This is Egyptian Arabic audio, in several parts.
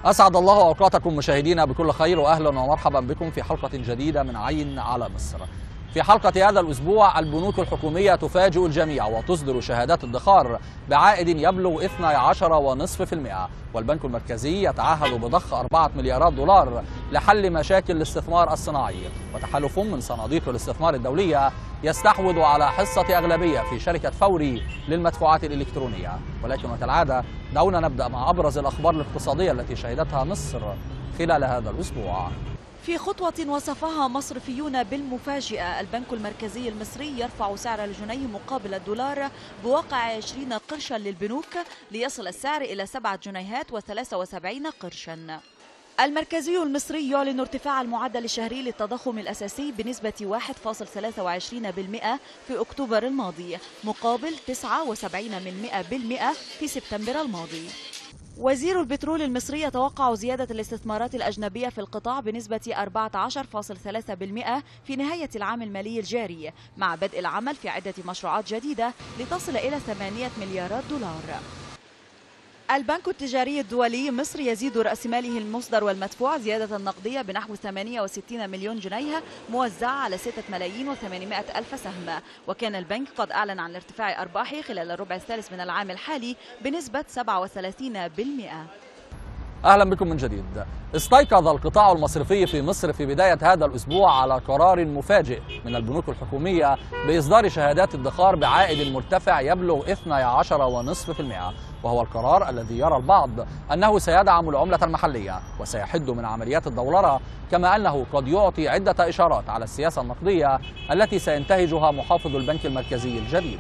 أسعد الله أوقاتكم مشاهدينا بكل خير وأهلا ومرحبا بكم في حلقة جديدة من عين على مصر في حلقة هذا الأسبوع البنوك الحكومية تفاجئ الجميع وتصدر شهادات ادخار بعائد يبلغ 12.5% والبنك المركزي يتعهد بضخ 4 مليارات دولار لحل مشاكل الاستثمار الصناعي وتحالف من صناديق الاستثمار الدولية يستحوذ على حصة أغلبية في شركة فوري للمدفوعات الإلكترونية ولكن وكالعادة دعونا نبدأ مع أبرز الأخبار الاقتصادية التي شهدتها مصر خلال هذا الأسبوع في خطوة وصفها مصرفيون بالمفاجئة البنك المركزي المصري يرفع سعر الجنيه مقابل الدولار بواقع 20 قرشا للبنوك ليصل السعر إلى 7 جنيهات و73 قرشا المركزي المصري يعلن ارتفاع المعدل الشهري للتضخم الأساسي بنسبة 1.23% في أكتوبر الماضي مقابل 79% في سبتمبر الماضي وزير البترول المصري يتوقع زيادة الاستثمارات الأجنبية في القطاع بنسبة 14.3% في نهاية العام المالي الجاري مع بدء العمل في عدة مشروعات جديدة لتصل إلى 8 مليارات دولار البنك التجاري الدولي مصر يزيد رأس ماله المصدر والمدفوع زيادة نقدية بنحو 68 مليون جنيه موزعة على 6 ملايين و800 ألف سهم وكان البنك قد أعلن عن ارتفاع أرباحه خلال الربع الثالث من العام الحالي بنسبة 37% أهلا بكم من جديد استيقظ القطاع المصرفي في مصر في بداية هذا الأسبوع على قرار مفاجئ من البنوك الحكومية بإصدار شهادات ادخار بعائد مرتفع يبلغ 12.5% وهو القرار الذي يرى البعض أنه سيدعم العملة المحلية وسيحد من عمليات الدولرة كما أنه قد يعطي عدة إشارات على السياسة النقدية التي سينتهجها محافظ البنك المركزي الجديد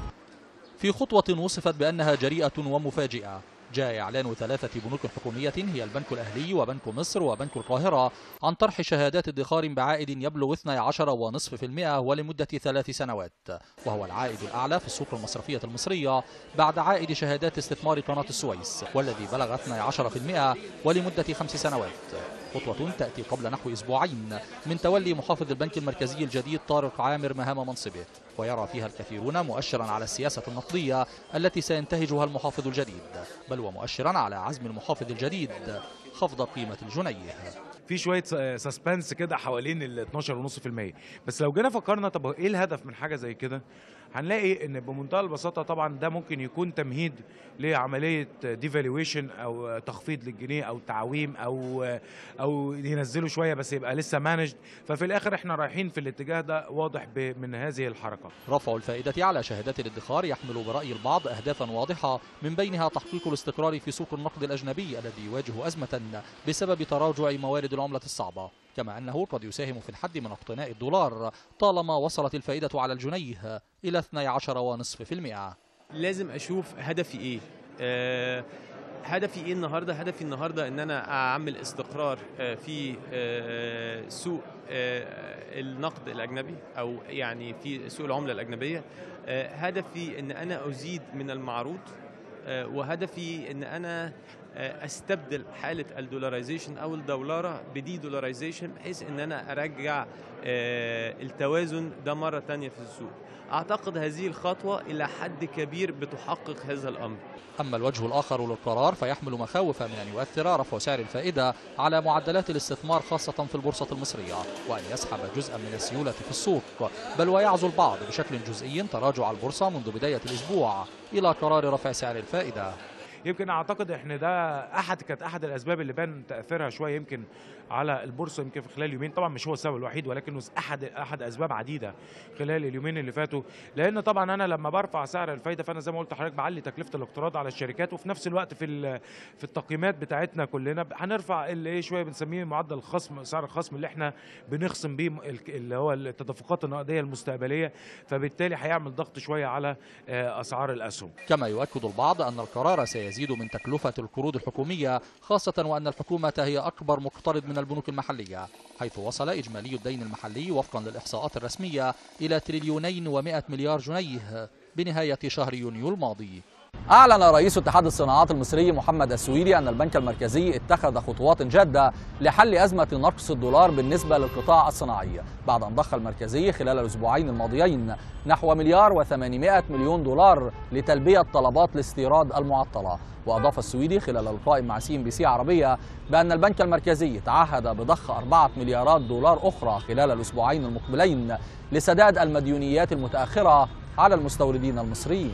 في خطوة وصفت بأنها جريئة ومفاجئة جاء إعلان ثلاثة بنوك حكومية هي البنك الأهلي وبنك مصر وبنك القاهرة عن طرح شهادات ادخار بعائد يبلغ 12.5% ولمدة ثلاث سنوات وهو العائد الأعلى في السوق المصرفية المصرية بعد عائد شهادات استثمار قناة السويس والذي بلغ 12% ولمدة خمس سنوات خطوة تأتي قبل نحو أسبوعين من تولي محافظ البنك المركزي الجديد طارق عامر مهام منصبه ويرى فيها الكثيرون مؤشرا على السياسة النقدية التي سينتهجها المحافظ الجديد بل ومؤشرا على عزم المحافظ الجديد خفض قيمة الجنيه في شويه سسبنس كده حوالين ال 12.5% بس لو جينا فكرنا طب ايه الهدف من حاجه زي كده هنلاقي ان بمنتهى البساطه طبعا ده ممكن يكون تمهيد لعمليه ديفالويشن او تخفيض للجنيه او تعويم او او ينزلوا شويه بس يبقى لسه مانجد ففي الاخر احنا رايحين في الاتجاه ده واضح من هذه الحركه رفع الفائده على شهادات الادخار يحمل براي البعض اهدافا واضحه من بينها تحقيق الاستقرار في سوق النقد الاجنبي الذي يواجه ازمه بسبب تراجع موارد العمله الصعبه كما أنه قد يساهم في الحد من اقتناء الدولار طالما وصلت الفائدة على الجنيه إلى 12.5% لازم أشوف هدفي إيه أه هدفي ايه النهارده هدفي النهارده ان انا اعمل استقرار في سوق النقد الاجنبي او يعني في سوق العمله الاجنبيه هدفي ان انا ازيد من المعروض وهدفي ان انا استبدل حاله الدولاريزيشن او الدولاره بدي دولاريزيشن بحيث ان انا ارجع التوازن ده مره تانية في السوق اعتقد هذه الخطوه الى حد كبير بتحقق هذا الامر اما الوجه الاخر للقرار فيحمل مخاوف من ان يؤثر رفع سعر الفائده على معدلات الاستثمار خاصه في البورصه المصريه وان يسحب جزءا من السيوله في السوق بل ويعزو البعض بشكل جزئي تراجع البورصه منذ بدايه الاسبوع الى قرار رفع سعر الفائده يمكن اعتقد ان ده احد كانت احد الاسباب اللي بان تاثيرها شويه يمكن على البورصه يمكن في خلال يومين طبعا مش هو السبب الوحيد ولكنه احد احد اسباب عديده خلال اليومين اللي فاتوا لان طبعا انا لما برفع سعر الفايده فانا زي ما قلت لحضرتك بعلي تكلفه الاقتراض على الشركات وفي نفس الوقت في في التقييمات بتاعتنا كلنا هنرفع اللي ايه شويه بنسميه معدل الخصم سعر الخصم اللي احنا بنخصم بيه اللي هو التدفقات النقديه المستقبليه فبالتالي هيعمل ضغط شويه على اسعار الاسهم كما يؤكد البعض ان القرار سيزيد من تكلفه القروض الحكوميه خاصه وان الحكومه هي اكبر مقترض من البنوك المحلية حيث وصل إجمالي الدين المحلي وفقا للإحصاءات الرسمية إلى تريليونين ومائة مليار جنيه بنهاية شهر يونيو الماضي أعلن رئيس اتحاد الصناعات المصري محمد السويدي أن البنك المركزي اتخذ خطوات جادة لحل أزمة نقص الدولار بالنسبة للقطاع الصناعي بعد أن ضخ المركزي خلال الأسبوعين الماضيين نحو مليار و800 مليون دولار لتلبية طلبات الاستيراد المعطلة وأضاف السويدي خلال لقاء مع سي ام بي سي عربية بأن البنك المركزي تعهد بضخ أربعة مليارات دولار أخرى خلال الأسبوعين المقبلين لسداد المديونيات المتأخرة على المستوردين المصريين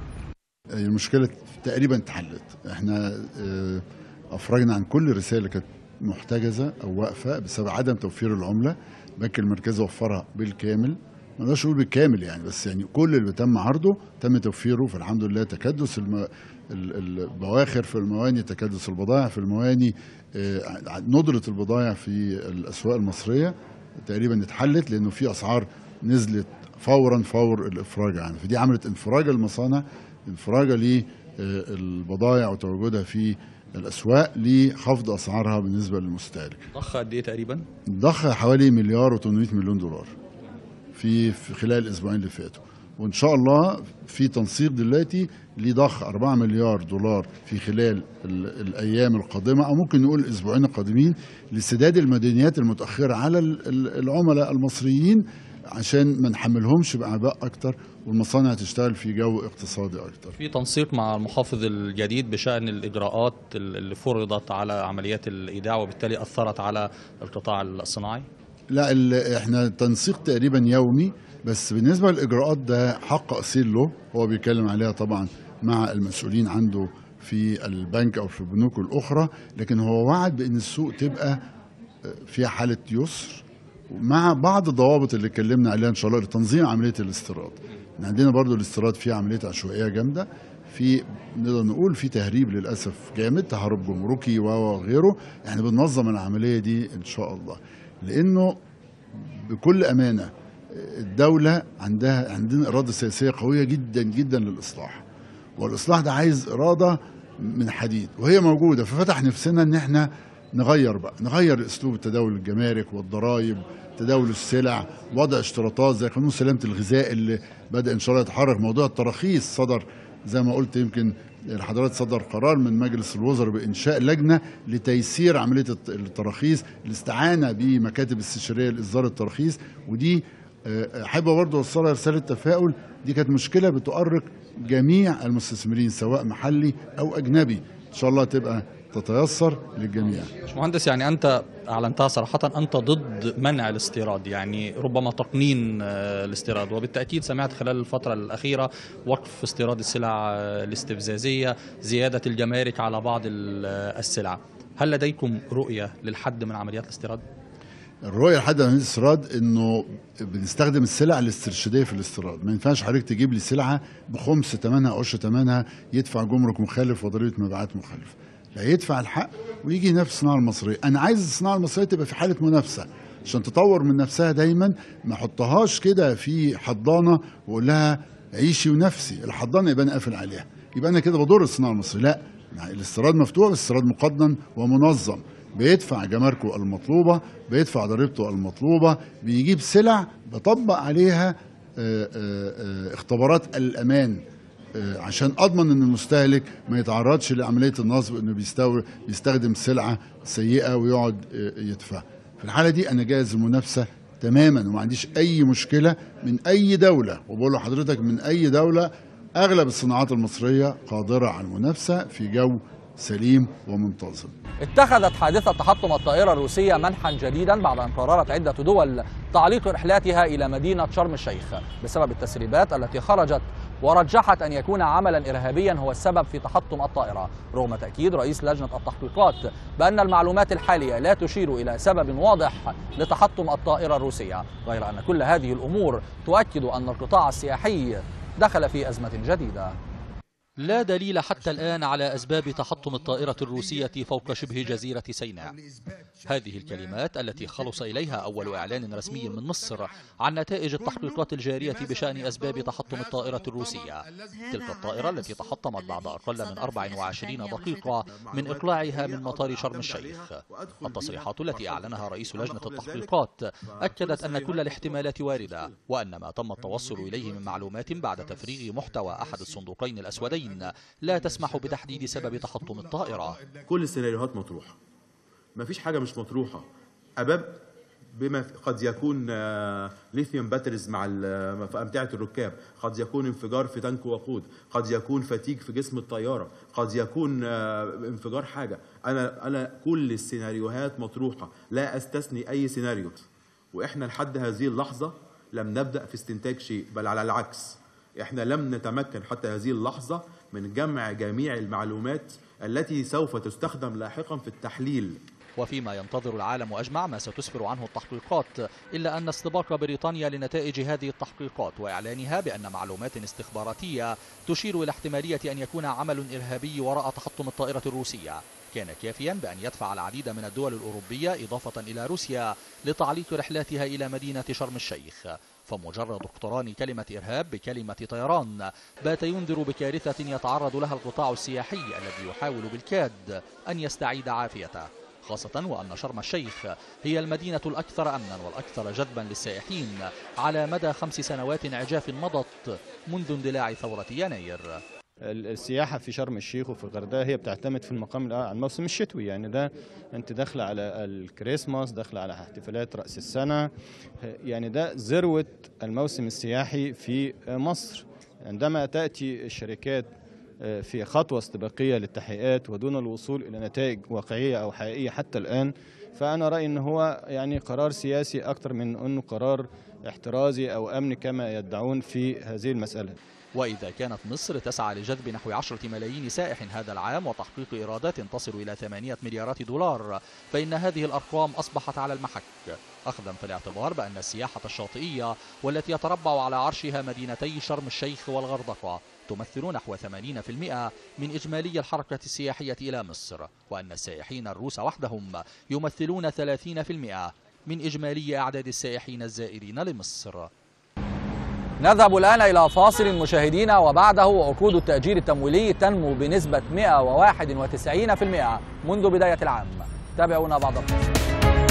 المشكلة تقريبا اتحلت احنا اه، افرجنا عن كل الرسائل اللي كانت محتجزة او واقفة بسبب عدم توفير العملة البنك المركزي وفرها بالكامل ما نقدرش نقول بالكامل يعني بس يعني كل اللي تم عرضه تم توفيره فالحمد لله تكدس الم... ال- البواخر في المواني تكدس البضائع في المواني اه، ندرة البضائع في الاسواق المصرية تقريبا اتحلت لانه في اسعار نزلت فورا فور الافراج عنها فدي عملت انفراج المصانع انفراجه للبضائع وتواجدها في الاسواق لخفض اسعارها بالنسبه للمستهلك. ضخ قد ايه تقريبا؟ ضخ حوالي مليار و800 مليون دولار في في خلال الاسبوعين اللي فاتوا وان شاء الله في تنسيق دلوقتي لضخ 4 مليار دولار في خلال ال- الايام القادمه او ممكن نقول الاسبوعين القادمين لسداد المديونيات المتاخره على ال- ال- العملاء المصريين عشان ما نحملهمش باعباء اكتر والمصانع تشتغل في جو اقتصادي اكتر. في تنسيق مع المحافظ الجديد بشأن الإجراءات اللي فرضت على عمليات الإيداع وبالتالي أثرت على القطاع الصناعي لا ال- احنا تنسيق تقريبا يومي بس بالنسبه للاجراءات ده حق اصيل له هو بيتكلم عليها طبعا مع المسؤولين عنده في البنك او في البنوك الاخرى لكن هو وعد بان السوق تبقى فيها حاله يسر مع بعض الضوابط اللي اتكلمنا عليها ان شاء الله لتنظيم عمليه الاستيراد إحنا عندنا برضو الاستيراد فيه عمليه عشوائيه جامده في نقدر نقول في تهريب للاسف جامد تهرب جمركي و- وغيره احنا بننظم العمليه دي ان شاء الله لانه بكل امانه الدوله عندها عندنا اراده سياسيه قويه جدا جدا للاصلاح والاصلاح ده عايز اراده من حديد وهي موجوده ففتح نفسنا ان احنا نغير بقى نغير اسلوب تداول الجمارك والضرائب تداول السلع وضع اشتراطات زي قانون سلامه الغذاء اللي بدا ان شاء الله يتحرك موضوع التراخيص صدر زي ما قلت يمكن الحضرات صدر قرار من مجلس الوزراء بانشاء لجنه لتيسير عمليه الت- التراخيص الاستعانه بمكاتب استشاريه لاصدار التراخيص ودي آه، احب برضه اوصلها رساله تفاؤل دي كانت مشكله بتؤرق جميع المستثمرين سواء محلي او اجنبي ان شاء الله تبقى تتيسر للجميع مهندس يعني أنت أعلنتها صراحة أنت ضد منع الاستيراد يعني ربما تقنين آه، الاستيراد وبالتأكيد سمعت خلال الفترة الأخيرة وقف استيراد السلع آه، الاستفزازية زيادة الجمارك على بعض ال- آه، السلع هل لديكم رؤية للحد من عمليات الاستيراد؟ الرؤيه لحد عمليه الاستيراد انه بنستخدم السلع الاسترشاديه في الاستيراد ما ينفعش حضرتك تجيب لي سلعه بخمس ثمنها او عشر ثمنها يدفع جمرك مخالف وضريبه مبيعات مخالفه لا يدفع الحق ويجي ينافس الصناعه المصريه انا عايز الصناعه المصريه تبقى في حاله منافسه عشان تطور من نفسها دايما ما احطهاش كده في حضانه واقول لها عيشي ونفسي الحضانه يبقى انا قافل عليها يبقى انا كده بضر الصناعه المصريه لا الاستيراد مفتوح بس الاستيراد مقنن ومنظم بيدفع جماركه المطلوبه بيدفع ضريبته المطلوبه بيجيب سلع بطبق عليها آه، آه، آه، اختبارات الامان آه، عشان اضمن ان المستهلك ما يتعرضش لعمليه النصب انه بيستورد بيستخدم سلعه سيئه ويقعد آه، يدفع في الحاله دي انا جاهز المنافسه تماما وما عنديش اي مشكله من اي دوله وبقول لحضرتك من اي دوله اغلب الصناعات المصريه قادره على المنافسه في جو سليم ومنتظم اتخذت حادثة تحطم الطائرة الروسية منحا جديدا بعد أن قررت عدة دول تعليق رحلاتها إلى مدينة شرم الشيخ بسبب التسريبات التي خرجت ورجحت أن يكون عملا إرهابيا هو السبب في تحطم الطائرة رغم تأكيد رئيس لجنة التحقيقات بأن المعلومات الحالية لا تشير إلى سبب واضح لتحطم الطائرة الروسية غير أن كل هذه الأمور تؤكد أن القطاع السياحي دخل في أزمة جديدة لا دليل حتى الآن على أسباب تحطم الطائرة الروسية فوق شبه جزيرة سيناء هذه الكلمات التي خلص إليها أول إعلان رسمي من مصر عن نتائج التحقيقات الجارية بشأن أسباب تحطم الطائرة الروسية تلك الطائرة التي تحطمت بعد أقل من 24 دقيقة من إقلاعها من مطار شرم الشيخ التصريحات التي أعلنها رئيس لجنة التحقيقات أكدت أن كل الاحتمالات واردة وأن ما تم التوصل إليه من معلومات بعد تفريغ محتوى أحد الصندوقين الأسودين المسؤولين لا تسمح بتحديد سبب تحطم الطائرة كل السيناريوهات مطروحه مفيش حاجه مش مطروحه اباب بما في- قد يكون آه، ليثيوم باتريز مع ال- في امتعه الركاب قد يكون انفجار في تانك وقود قد يكون فتيج في جسم الطياره قد يكون آه، انفجار حاجه انا انا كل السيناريوهات مطروحه لا استثني اي سيناريو واحنا لحد هذه اللحظه لم نبدا في استنتاج شيء بل على العكس احنا لم نتمكن حتى هذه اللحظه من جمع جميع المعلومات التي سوف تستخدم لاحقا في التحليل وفيما ينتظر العالم أجمع ما ستسفر عنه التحقيقات إلا أن استباق بريطانيا لنتائج هذه التحقيقات وإعلانها بأن معلومات استخباراتية تشير إلى احتمالية أن يكون عمل إرهابي وراء تحطم الطائرة الروسية كان كافيا بأن يدفع العديد من الدول الأوروبية إضافة إلى روسيا لتعليق رحلاتها إلى مدينة شرم الشيخ فمجرد اقتران كلمة إرهاب بكلمة طيران بات ينذر بكارثة يتعرض لها القطاع السياحي الذي يحاول بالكاد أن يستعيد عافيته خاصة وأن شرم الشيخ هي المدينة الأكثر أمنا والأكثر جذبا للسائحين على مدى خمس سنوات عجاف مضت منذ اندلاع ثورة يناير السياحة في شرم الشيخ وفي الغردقة هي بتعتمد في المقام الأول على الموسم الشتوي يعني ده أنت داخلة على الكريسماس داخلة على احتفالات رأس السنة يعني ده ذروة الموسم السياحي في مصر عندما تأتي الشركات في خطوة استباقية للتحقيقات ودون الوصول إلى نتائج واقعية أو حقيقية حتى الآن فأنا رأيي أن هو يعني قرار سياسي أكثر من أنه قرار احترازي أو أمني كما يدعون في هذه المسألة وإذا كانت مصر تسعى لجذب نحو عشرة ملايين سائح هذا العام وتحقيق إيرادات تصل إلى ثمانية مليارات دولار فإن هذه الأرقام أصبحت على المحك أخذا في الاعتبار بأن السياحة الشاطئية والتي يتربع على عرشها مدينتي شرم الشيخ والغردقة تمثل نحو 80% من إجمالي الحركة السياحية إلى مصر وأن السائحين الروس وحدهم يمثلون 30% من إجمالي أعداد السائحين الزائرين لمصر نذهب الآن إلى فاصل مشاهدينا وبعده عقود التأجير التمويلي تنمو بنسبة 191% منذ بداية العام تابعونا بعد الفاصل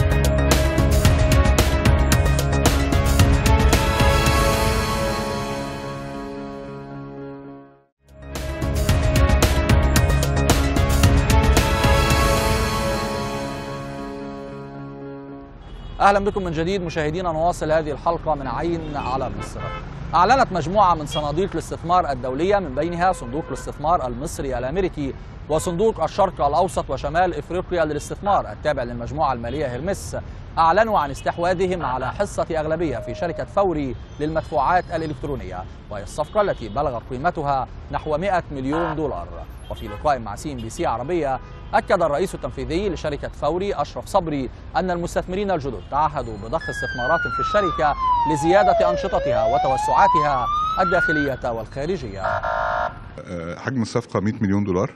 اهلا بكم من جديد مشاهدينا نواصل هذه الحلقه من عين على مصر. اعلنت مجموعه من صناديق الاستثمار الدوليه من بينها صندوق الاستثمار المصري الامريكي وصندوق الشرق الاوسط وشمال افريقيا للاستثمار التابع للمجموعه الماليه هرمس اعلنوا عن استحواذهم على حصه اغلبيه في شركه فوري للمدفوعات الالكترونيه وهي الصفقه التي بلغت قيمتها نحو 100 مليون دولار. وفي لقاء مع سي ام بي سي عربيه اكد الرئيس التنفيذي لشركه فوري اشرف صبري ان المستثمرين الجدد تعهدوا بضخ استثمارات في الشركه لزياده انشطتها وتوسعاتها الداخليه والخارجيه. حجم الصفقه 100 مليون دولار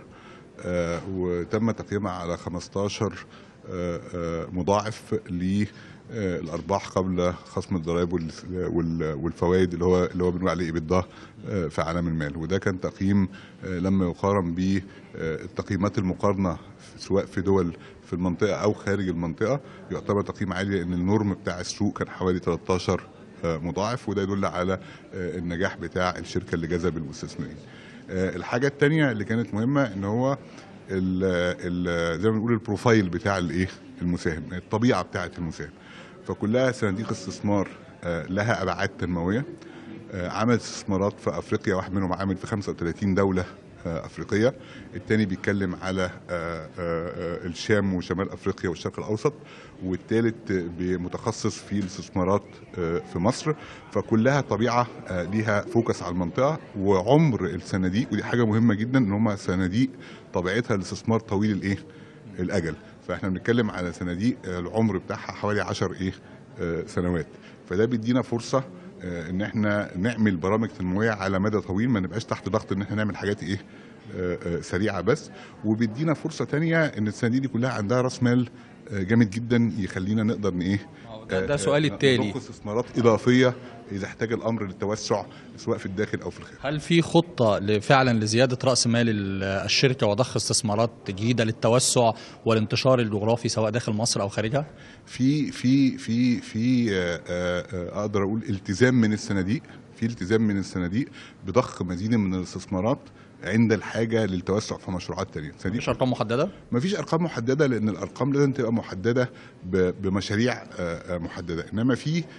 وتم تقييمها على 15 مضاعف للارباح قبل خصم الضرائب والفوائد اللي هو اللي هو بنقول عليه EBITDA في عالم المال وده كان تقييم لما يقارن بالتقييمات المقارنه سواء في دول في المنطقه او خارج المنطقه يعتبر تقييم عالي لان النورم بتاع السوق كان حوالي 13 مضاعف وده يدل على النجاح بتاع الشركه اللي جذب المستثمرين. الحاجه الثانيه اللي كانت مهمه ان هو ال ال زي ما بنقول البروفايل بتاع الايه المساهم الطبيعه بتاعه المساهم فكلها صناديق استثمار لها ابعاد تنمويه عملت استثمارات في افريقيا واحد منهم عامل في 35 دوله افريقيه الثاني بيتكلم على الشام وشمال افريقيا والشرق الاوسط والثالث متخصص في الاستثمارات في مصر فكلها طبيعه ليها فوكس على المنطقه وعمر الصناديق ودي حاجه مهمه جدا ان هم صناديق طبيعتها الاستثمار طويل الايه الاجل فاحنا بنتكلم على صناديق العمر بتاعها حوالي 10 ايه سنوات فده بيدينا فرصه ان احنا نعمل برامج تنمويه على مدى طويل ما نبقاش تحت ضغط ان احنا نعمل حاجات ايه سريعه بس وبيدينا فرصه تانية ان الصناديق دي كلها عندها راس مال جامد جدا يخلينا نقدر ايه ده, ده سؤالي التالي نضخ استثمارات اضافيه اذا احتاج الامر للتوسع سواء في الداخل او في الخارج هل في خطه فعلا لزياده راس مال الشركه وضخ استثمارات جديده للتوسع والانتشار الجغرافي سواء داخل مصر او خارجها في في في في اقدر اقول التزام من الصناديق في التزام من الصناديق بضخ مزيد من الاستثمارات عند الحاجه للتوسع في مشروعات تانية فدي مش ارقام محدده مفيش ارقام محدده لان الارقام لازم تبقى محدده ب- بمشاريع آه، آه، محدده انما في آه،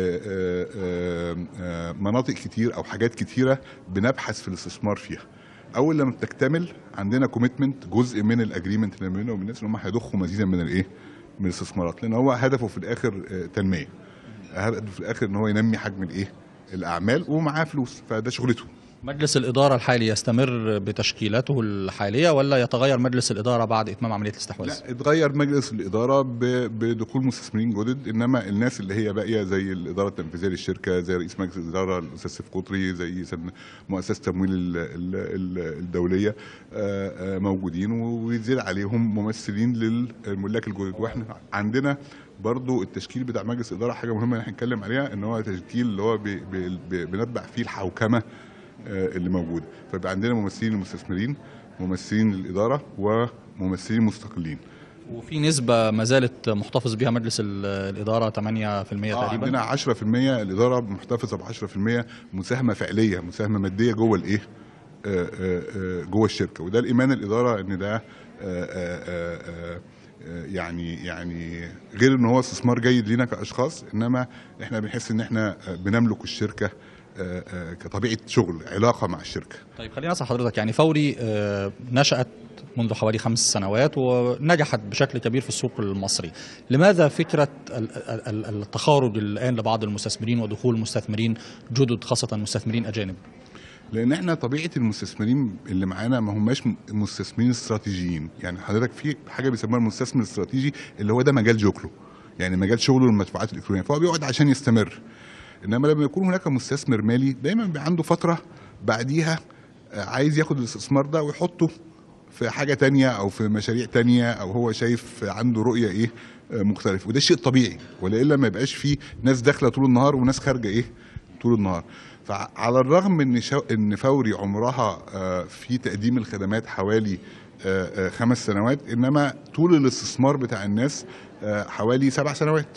آه، آه، آه، مناطق كتير او حاجات كتيره بنبحث في الاستثمار فيها اول لما بتكتمل عندنا كوميتمنت جزء من الاجريمنت اللي بيننا وبين الناس ان هم هيضخوا مزيدا من الايه من الاستثمارات لان هو هدفه في الاخر آه، تنميه هدفه في الاخر ان هو ينمي حجم الايه الاعمال ومعاه فلوس فده شغلته مجلس الاداره الحالي يستمر بتشكيلاته الحاليه ولا يتغير مجلس الاداره بعد اتمام عمليه الاستحواذ لا اتغير مجلس الاداره ب- بدخول مستثمرين جدد انما الناس اللي هي باقيه زي الاداره التنفيذيه للشركه زي رئيس مجلس الاداره الاستاذ سيف قطري زي سن- مؤسسه التمويل ال- ال- ال- الدوليه آه، آه، موجودين ويزيد عليهم ممثلين للملاك الجدد واحنا عندنا برضو التشكيل بتاع مجلس الاداره حاجه مهمه ان احنا نتكلم عليها ان هو تشكيل اللي هو بي- بي- بي- بنتبع فيه الحوكمه آه، اللي موجوده فبقى عندنا ممثلين للمستثمرين ممثلين للاداره وممثلين مستقلين وفي نسبه ما زالت محتفظ بها مجلس ال- الاداره 8% آه تقريبا عندنا 10% الاداره محتفظه ب 10% مساهمه فعليه مساهمه ماديه جوه الايه آه، آه، آه، جوه الشركه وده الايمان الاداره ان ده آه، آه، آه، آه، آه، يعني يعني غير ان هو استثمار جيد لينا كاشخاص انما احنا بنحس ان احنا آه، بنملك الشركه آه، آه، كطبيعه شغل علاقه مع الشركه طيب خليني اسال حضرتك يعني فوري آه، نشات منذ حوالي خمس سنوات ونجحت بشكل كبير في السوق المصري لماذا فكره ال- ال- ال- التخارج الان لبعض المستثمرين ودخول مستثمرين جدد خاصه مستثمرين اجانب لان احنا طبيعه المستثمرين اللي معانا ما هماش م- مستثمرين استراتيجيين يعني حضرتك في حاجه بيسموها المستثمر الاستراتيجي اللي هو ده مجال شغله يعني مجال شغله المدفوعات الالكترونيه فهو بيقعد عشان يستمر انما لما يكون هناك مستثمر مالي دايما بيبقى عنده فتره بعديها آه، عايز ياخد الاستثمار ده ويحطه في حاجه تانية او في مشاريع تانية او هو شايف عنده رؤيه ايه آه، مختلفه وده شيء طبيعي ولا ما يبقاش فيه ناس داخله طول النهار وناس خارجه ايه طول النهار فعلى الرغم ان شو ان فوري عمرها آه، في تقديم الخدمات حوالي آه، آه، خمس سنوات انما طول الاستثمار بتاع الناس آه، حوالي سبع سنوات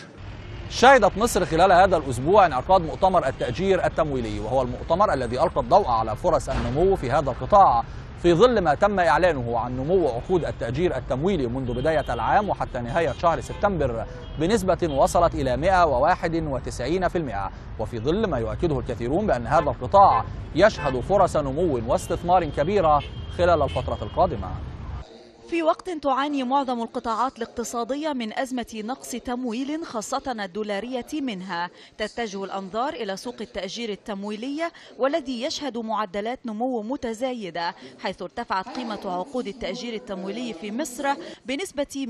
شهدت مصر خلال هذا الأسبوع انعقاد مؤتمر التأجير التمويلي وهو المؤتمر الذي ألقى الضوء على فرص النمو في هذا القطاع في ظل ما تم إعلانه عن نمو عقود التأجير التمويلي منذ بداية العام وحتى نهاية شهر سبتمبر بنسبة وصلت إلى 191% وفي ظل ما يؤكده الكثيرون بأن هذا القطاع يشهد فرص نمو واستثمار كبيرة خلال الفترة القادمة في وقت تعاني معظم القطاعات الاقتصادية من أزمة نقص تمويل خاصة الدولارية منها تتجه الأنظار إلى سوق التأجير التمويلي والذي يشهد معدلات نمو متزايدة حيث ارتفعت قيمة عقود التأجير التمويلي في مصر بنسبة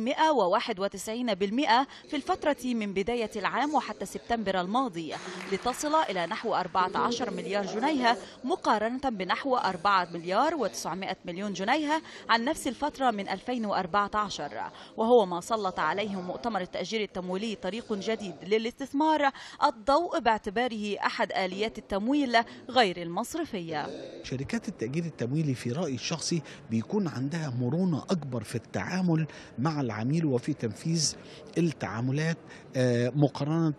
191% في الفترة من بداية العام وحتى سبتمبر الماضي لتصل إلى نحو 14 مليار جنيه مقارنة بنحو 4 مليار و900 مليون جنيه عن نفس الفترة من 2014 وهو ما سلط عليه مؤتمر التأجير التمويلي طريق جديد للاستثمار الضوء باعتباره أحد آليات التمويل غير المصرفية شركات التأجير التمويلي في رأيي الشخصي بيكون عندها مرونة أكبر في التعامل مع العميل وفي تنفيذ التعاملات آه، مقارنة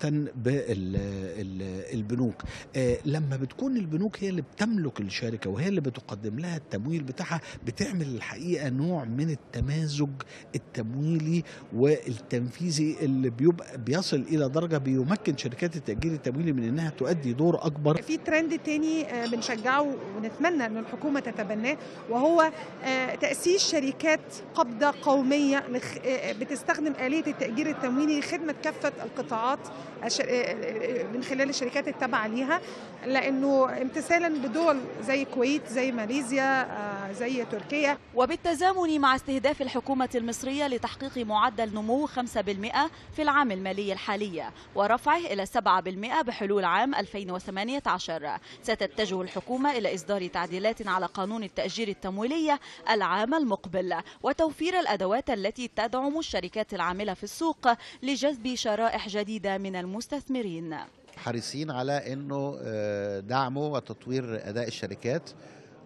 بالبنوك لما بتكون البنوك هي اللي بتملك الشركة وهي اللي بتقدم لها التمويل بتاعها بتعمل الحقيقة نوع من التمازج التمويلي والتنفيذي اللي بيبقى بيصل إلى درجة بيمكن شركات التأجير التمويلي من إنها تؤدي دور أكبر في ترند تاني آه، بنشجعه ونتمنى ان الحكومه تتبناه وهو آه، تاسيس شركات قبضه قوميه لخ- آه، بتستخدم اليه التاجير التمويلي لخدمه كافه القطاعات الش- آه، آه، من خلال الشركات التابعه ليها لانه امتثالا بدول زي الكويت زي ماليزيا آه، زي تركيا وبالتزامن مع استهداف الحكومة المصرية لتحقيق معدل نمو 5% في العام المالي الحالي ورفعه إلى 7% بحلول عام 2018 ستتجه الحكومة إلى إصدار تعديلات على قانون التأجير التمويلي العام المقبل وتوفير الأدوات التي تدعم الشركات العاملة في السوق لجذب شرائح جديدة من المستثمرين حريصين على انه آه، دعمه وتطوير اداء الشركات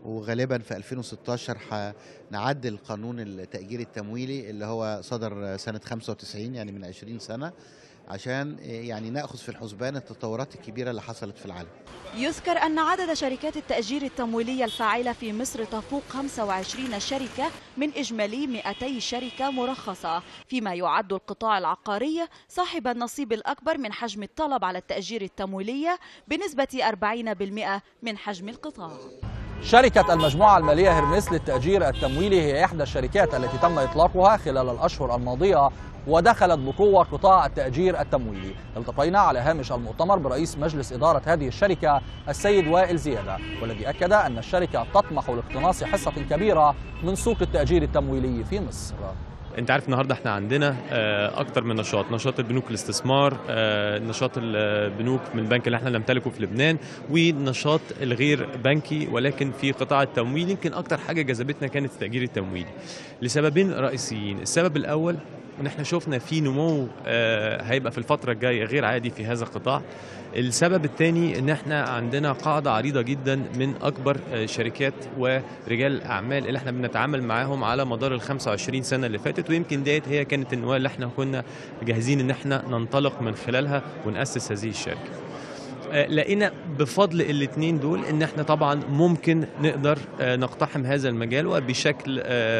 وغالبا في 2016 هنعدل قانون التأجير التمويلي اللي هو صدر سنة 95 يعني من 20 سنة عشان يعني ناخذ في الحسبان التطورات الكبيره اللي حصلت في العالم. يذكر أن عدد شركات التأجير التمويلية الفاعلة في مصر تفوق 25 شركة من إجمالي 200 شركة مرخصة فيما يعد القطاع العقاري صاحب النصيب الأكبر من حجم الطلب على التأجير التمويلية بنسبة 40% من حجم القطاع شركة المجموعة المالية هرمس للتأجير التمويلي هي إحدى الشركات التي تم إطلاقها خلال الأشهر الماضية ودخلت بقوة قطاع التأجير التمويلي التقينا على هامش المؤتمر برئيس مجلس إدارة هذه الشركة السيد وائل زيادة والذي أكد أن الشركة تطمح لاقتناص حصة كبيرة من سوق التأجير التمويلي في مصر انت عارف النهارده احنا عندنا اكتر من نشاط نشاط البنوك الاستثمار نشاط البنوك من البنك اللي احنا نمتلكه في لبنان ونشاط الغير بنكي ولكن في قطاع التمويل يمكن اكتر حاجه جذبتنا كانت التاجير التمويلي لسببين رئيسيين السبب الاول ان احنا شفنا في نمو هيبقى في الفتره الجايه غير عادي في هذا القطاع السبب الثاني ان احنا عندنا قاعده عريضه جدا من اكبر شركات ورجال الاعمال اللي احنا بنتعامل معاهم على مدار ال 25 سنه اللي فاتت ويمكن ديت هي كانت النواه اللي احنا كنا جاهزين ان احنا ننطلق من خلالها وناسس هذه الشركه لقينا بفضل الاثنين دول ان احنا طبعا ممكن نقدر نقتحم هذا المجال وبشكل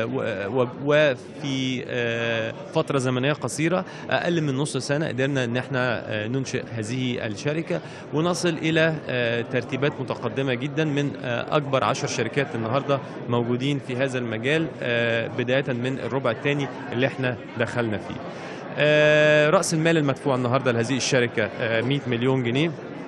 وفي فتره زمنيه قصيره اقل من نص سنه قدرنا ان احنا ننشئ هذه الشركه ونصل الى ترتيبات متقدمه جدا من اكبر عشر شركات النهارده موجودين في هذا المجال بدايه من الربع الثاني اللي احنا دخلنا فيه. راس المال المدفوع النهارده لهذه الشركه 100 مليون جنيه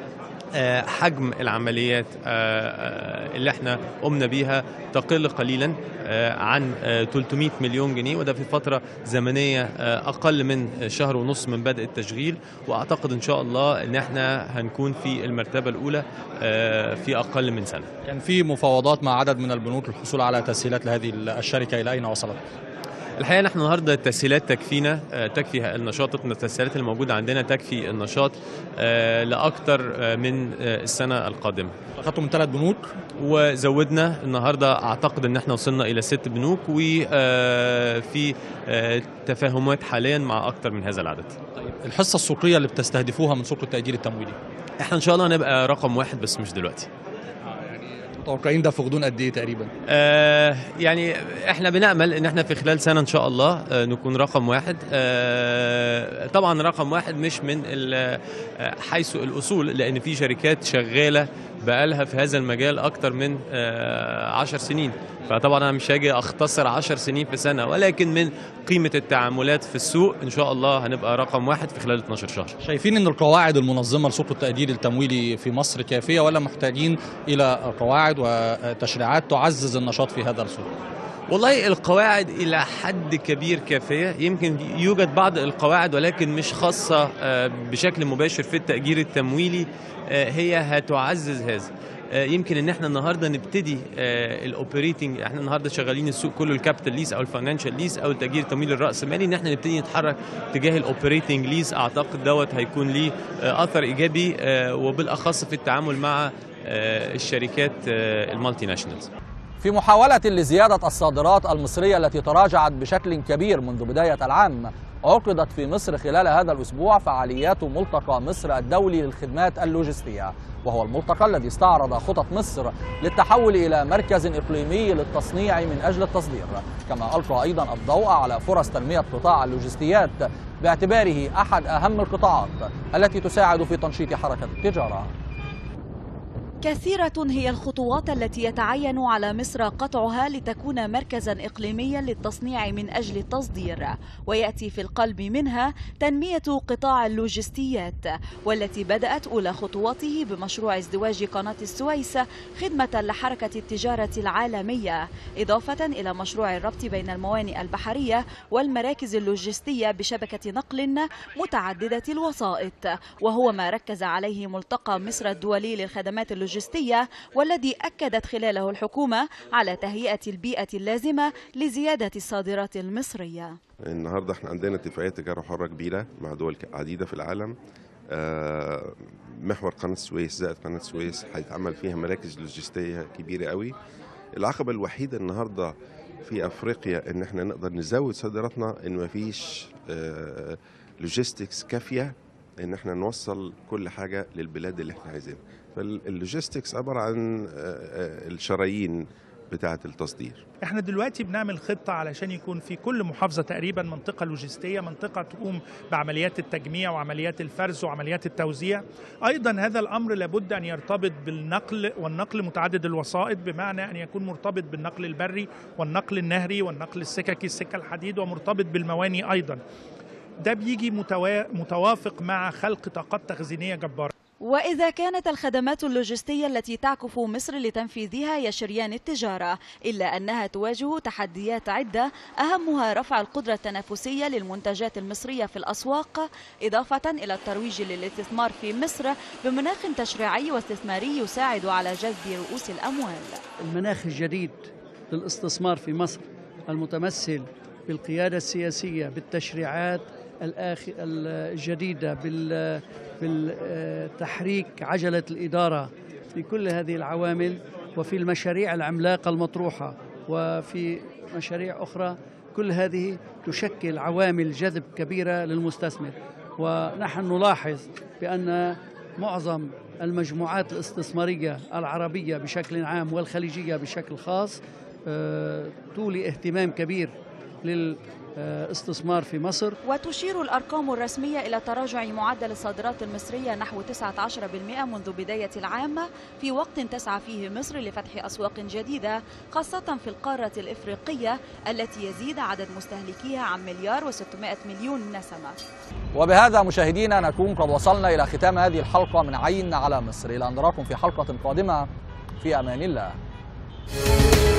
حجم العمليات اللي احنا قمنا بيها تقل قليلا عن 300 مليون جنيه وده في فتره زمنيه اقل من شهر ونص من بدء التشغيل واعتقد ان شاء الله ان احنا هنكون في المرتبه الاولى في اقل من سنه. كان في مفاوضات مع عدد من البنوك للحصول على تسهيلات لهذه الشركه الى اين وصلت؟ الحقيقه نحن النهارده التسهيلات تكفينا تكفي النشاط التسهيلات الموجوده عندنا تكفي النشاط لاكثر من السنه القادمه. اخذتوا من ثلاث بنوك وزودنا النهارده اعتقد ان احنا وصلنا الى ست بنوك وفي تفاهمات حاليا مع اكثر من هذا العدد. طيب الحصه السوقيه اللي بتستهدفوها من سوق التاجير التمويلي؟ احنا ان شاء الله هنبقى رقم واحد بس مش دلوقتي. متوقعين ده في غضون قد ايه تقريبا؟ آه يعني احنا بنامل ان احنا في خلال سنه ان شاء الله آه نكون رقم واحد آه طبعا رقم واحد مش من حيث الاصول لان في شركات شغاله بقالها في هذا المجال اكتر من آه عشر سنين فطبعا انا مش هاجي اختصر عشر سنين في سنه ولكن من قيمه التعاملات في السوق ان شاء الله هنبقى رقم واحد في خلال 12 شهر شايفين ان القواعد المنظمه لسوق التاجير التمويلي في مصر كافيه ولا محتاجين الى قواعد وتشريعات تعزز النشاط في هذا السوق والله القواعد الى حد كبير كافيه يمكن يوجد بعض القواعد ولكن مش خاصه بشكل مباشر في التاجير التمويلي هي هتعزز هذا يمكن ان احنا النهارده نبتدي الاوبريتنج احنا النهارده شغالين السوق كله الكابيتال ليس او الفاينانشال ليس او التاجير التمويل الراسمالي ان احنا نبتدي نتحرك تجاه الاوبريتنج ليس اعتقد دوت هيكون ليه اثر ايجابي وبالاخص في التعامل مع الشركات المالتي ناشونالز في محاولة لزيادة الصادرات المصرية التي تراجعت بشكل كبير منذ بداية العام عقدت في مصر خلال هذا الأسبوع فعاليات ملتقى مصر الدولي للخدمات اللوجستية وهو الملتقى الذي استعرض خطط مصر للتحول إلى مركز إقليمي للتصنيع من أجل التصدير كما ألقى أيضا الضوء على فرص تنمية قطاع اللوجستيات باعتباره أحد أهم القطاعات التي تساعد في تنشيط حركة التجارة كثيرة هي الخطوات التي يتعين على مصر قطعها لتكون مركزا إقليميا للتصنيع من أجل التصدير ويأتي في القلب منها تنمية قطاع اللوجستيات والتي بدأت أولى خطواته بمشروع ازدواج قناة السويس خدمة لحركة التجارة العالمية إضافة إلى مشروع الربط بين الموانئ البحرية والمراكز اللوجستية بشبكة نقل متعددة الوسائط وهو ما ركز عليه ملتقى مصر الدولي للخدمات اللوجستية اللوجستية والذي أكدت خلاله الحكومة على تهيئة البيئة اللازمة لزيادة الصادرات المصرية النهاردة احنا عندنا اتفاقية تجارة حرة كبيرة مع دول عديدة في العالم آه، محور قناة السويس زائد قناة السويس هيتعمل فيها مراكز لوجستية كبيرة قوي العقبة الوحيدة النهاردة في أفريقيا إن إحنا نقدر نزود صادراتنا إن مفيش لوجيستكس كافية إن إحنا نوصل كل حاجة للبلاد اللي إحنا عايزينها فاللوجيستكس عبارة عن الشرايين بتاعة التصدير احنا دلوقتي بنعمل خطة علشان يكون في كل محافظة تقريبا منطقة لوجستية منطقة تقوم بعمليات التجميع وعمليات الفرز وعمليات التوزيع أيضا هذا الأمر لابد أن يرتبط بالنقل والنقل متعدد الوسائط بمعنى أن يكون مرتبط بالنقل البري والنقل النهري والنقل السككي السكة الحديد ومرتبط بالمواني أيضا ده بيجي متوافق مع خلق طاقات تخزينية جبارة وإذا كانت الخدمات اللوجستية التي تعكف مصر لتنفيذها هي شريان التجارة إلا أنها تواجه تحديات عدة أهمها رفع القدرة التنافسية للمنتجات المصرية في الأسواق إضافة إلى الترويج للاستثمار في مصر بمناخ تشريعي واستثماري يساعد على جذب رؤوس الأموال المناخ الجديد للاستثمار في مصر المتمثل بالقيادة السياسية بالتشريعات الجديدة بالتحريك عجلة الإدارة في كل هذه العوامل وفي المشاريع العملاقة المطروحة وفي مشاريع أخرى كل هذه تشكل عوامل جذب كبيرة للمستثمر ونحن نلاحظ بأن معظم المجموعات الاستثمارية العربية بشكل عام والخليجية بشكل خاص تولي اهتمام كبير لل استثمار في مصر وتشير الأرقام الرسمية إلى تراجع معدل الصادرات المصرية نحو 19% منذ بداية العام في وقت تسعى فيه مصر لفتح أسواق جديدة خاصة في القارة الإفريقية التي يزيد عدد مستهلكيها عن مليار و600 مليون نسمة وبهذا مشاهدينا نكون قد وصلنا إلى ختام هذه الحلقة من عين على مصر إلى أن نراكم في حلقة قادمة في أمان الله